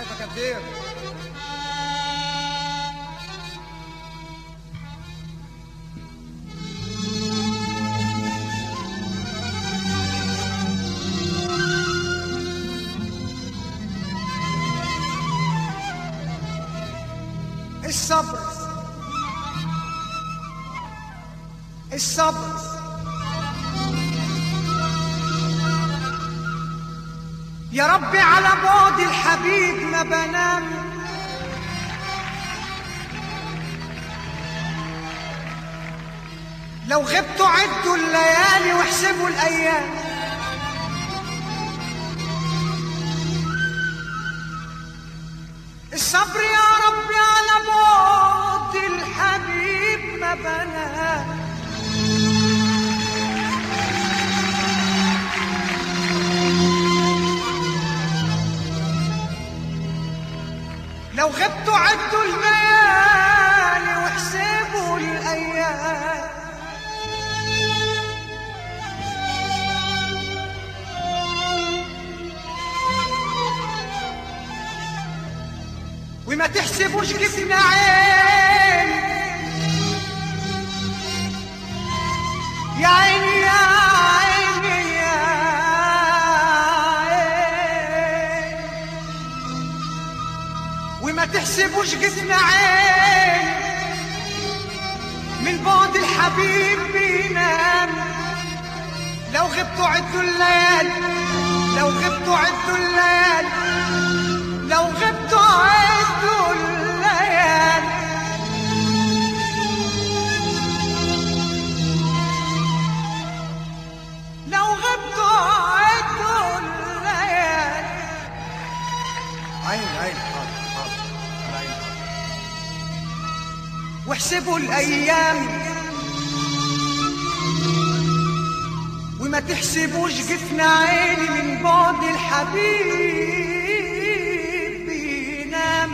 كيفك يا بدير الصبر الصبر يا ربي على بعد الحبيب ما بنام لو غبتوا عدوا الليالي واحسبوا الايام الصبر يا ربي على بعد الحبيب ما بنام لو غبتوا عدوا الليالي واحسبوا الايام وما تحسبوش جبنا عين يا عيني يا عيني يا عيني وما تحسبوش جبنا عين من بعد الحبيب بينام لو غبتوا عدوا الليالي لو غبتوا عدوا الليالي لو غبتوا عدوا الليالي لو غبتوا عدوا الليالي عين عين حاضر حاضر على عين واحسبوا الايام وما تحسبوش جفنا عيني من بعد الحبيب بينام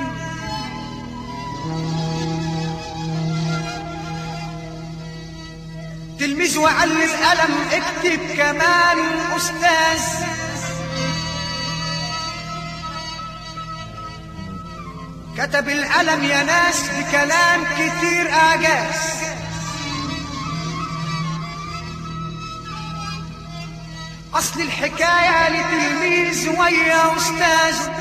تلميذ وعلم قلم اكتب كمان استاذ كتب القلم يا ناس بكلام كتير اعجاز اصل الحكايه لتلميذ ويا استاذ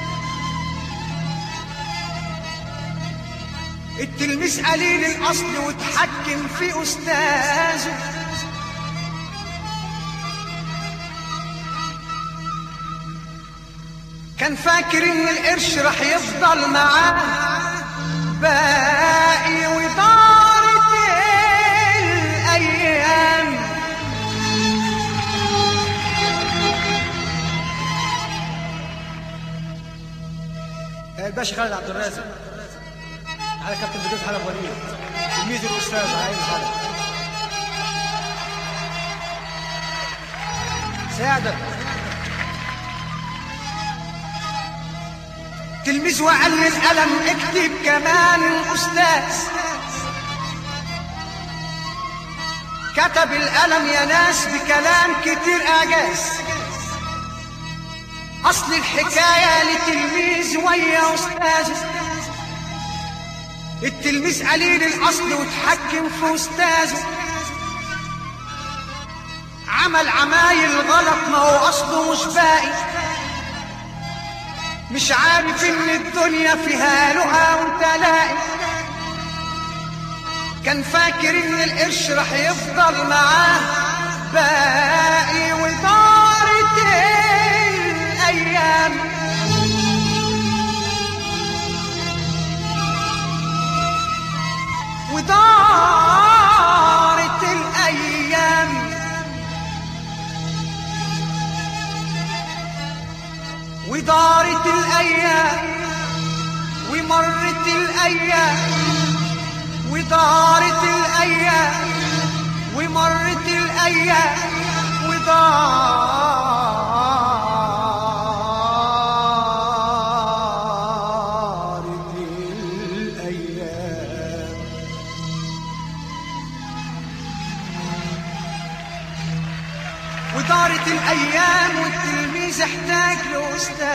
التلميذ قليل الاصل وتحكم في استاذه كان فاكر ان القرش راح يفضل معاه باقي ودارت الايام الباشا خالد عبد الرازق على كابتن بدوس حلب وليد تلميذ الاستاذ عين حلب ساعدك تلميذ وعلم القلم اكتب كمان استاذ كتب القلم يا ناس بكلام كتير اعجاز اصل الحكايه لتلميذ ويا استاذ التلميذ قليل الاصل وتحكم في استاذه عمل عمايل غلط ما هو اصله مش باقي مش عارف ان الدنيا فيها لقا وانت لاقي كان فاكر ان القرش راح يفضل معاه باقي ودارت الايام ودارت الايام ودارت الايام ومرت الايام ودارت الايام ومرت الايام ودارت الايام ودارت الايام والتلميذ احتاج لاستاذ